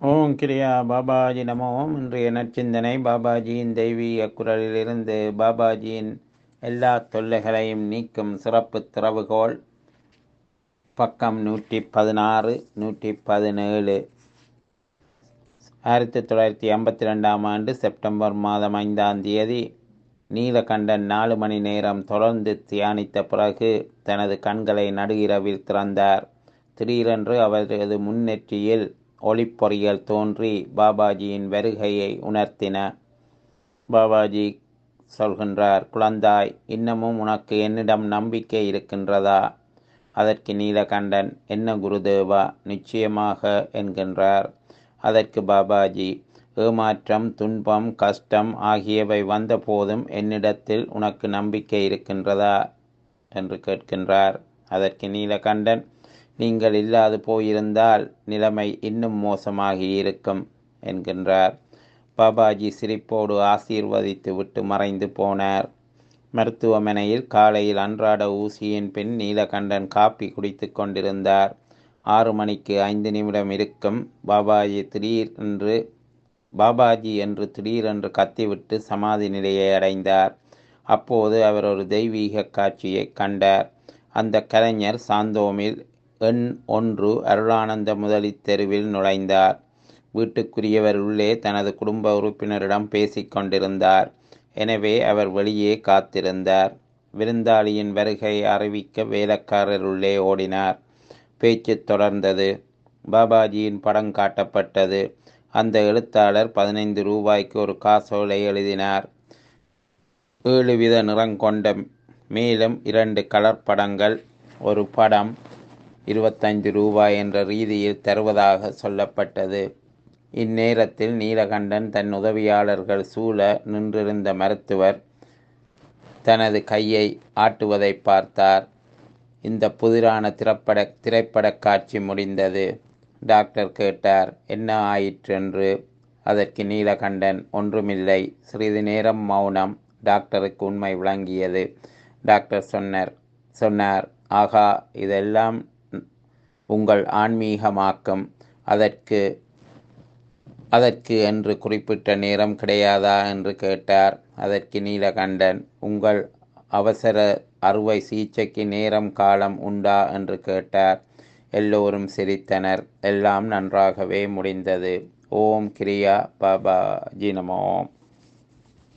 ஓம் கிரியா பாபாஜி நமோ இன்றைய நற்சிந்தனை பாபாஜியின் தெய்வீக குரலிலிருந்து பாபாஜியின் எல்லா தொல்லைகளையும் நீக்கும் சிறப்பு திறவுகோல் பக்கம் நூற்றி பதினாறு நூற்றி பதினேழு ஆயிரத்தி தொள்ளாயிரத்தி ஐம்பத்தி ரெண்டாம் ஆண்டு செப்டம்பர் மாதம் ஐந்தாம் தேதி நீலகண்டன் நாலு மணி நேரம் தொடர்ந்து தியானித்த பிறகு தனது கண்களை நடுஇரவில் திறந்தார் திடீரென்று அவரது முன்னெற்றியில் ஒளிப்பொறிகள் தோன்றி பாபாஜியின் வருகையை உணர்த்தின பாபாஜி சொல்கின்றார் குழந்தாய் இன்னமும் உனக்கு என்னிடம் நம்பிக்கை இருக்கின்றதா அதற்கு நீலகண்டன் என்ன குருதேவா நிச்சயமாக என்கின்றார் அதற்கு பாபாஜி ஏமாற்றம் துன்பம் கஷ்டம் ஆகியவை வந்தபோதும் என்னிடத்தில் உனக்கு நம்பிக்கை இருக்கின்றதா என்று கேட்கின்றார் அதற்கு நீலகண்டன் நீங்கள் இல்லாது போயிருந்தால் நிலைமை இன்னும் மோசமாகி இருக்கும் என்கின்றார் பாபாஜி சிரிப்போடு ஆசீர்வதித்து விட்டு மறைந்து போனார் மருத்துவமனையில் காலையில் அன்றாட ஊசியின் பின் நீலகண்டன் காப்பி குடித்து கொண்டிருந்தார் ஆறு மணிக்கு ஐந்து நிமிடம் இருக்கும் பாபாஜி திடீர் என்று பாபாஜி என்று திடீரென்று கத்திவிட்டு சமாதி நிலையை அடைந்தார் அப்போது அவர் ஒரு தெய்வீக காட்சியை கண்டார் அந்த கலைஞர் சாந்தோமில் எண் ஒன்று அருளானந்த முதலி தெருவில் நுழைந்தார் வீட்டுக்குரியவர் உள்ளே தனது குடும்ப உறுப்பினரிடம் பேசிக் கொண்டிருந்தார் எனவே அவர் வெளியே காத்திருந்தார் விருந்தாளியின் வருகை அறிவிக்க வேலைக்காரர் உள்ளே ஓடினார் பேச்சு தொடர்ந்தது பாபாஜியின் படம் காட்டப்பட்டது அந்த எழுத்தாளர் பதினைந்து ரூபாய்க்கு ஒரு காசோலை எழுதினார் ஏழு வித நிறங்கொண்ட மேலும் இரண்டு கலர் படங்கள் ஒரு படம் இருபத்தைந்து ரூபாய் என்ற ரீதியில் தருவதாக சொல்லப்பட்டது இந்நேரத்தில் நீலகண்டன் தன் உதவியாளர்கள் சூழ நின்றிருந்த மருத்துவர் தனது கையை ஆட்டுவதை பார்த்தார் இந்த புதிரான திரைப்பட திரைப்பட காட்சி முடிந்தது டாக்டர் கேட்டார் என்ன ஆயிற்றென்று அதற்கு நீலகண்டன் ஒன்றுமில்லை சிறிது நேரம் மௌனம் டாக்டருக்கு உண்மை விளங்கியது டாக்டர் சொன்னார் சொன்னார் ஆகா இதெல்லாம் உங்கள் ஆன்மீகமாக்கும் அதற்கு அதற்கு என்று குறிப்பிட்ட நேரம் கிடையாதா என்று கேட்டார் அதற்கு நீலகண்டன் உங்கள் அவசர அறுவை சிகிச்சைக்கு நேரம் காலம் உண்டா என்று கேட்டார் எல்லோரும் சிரித்தனர் எல்லாம் நன்றாகவே முடிந்தது ஓம் கிரியா பாபா ஜி நமோம்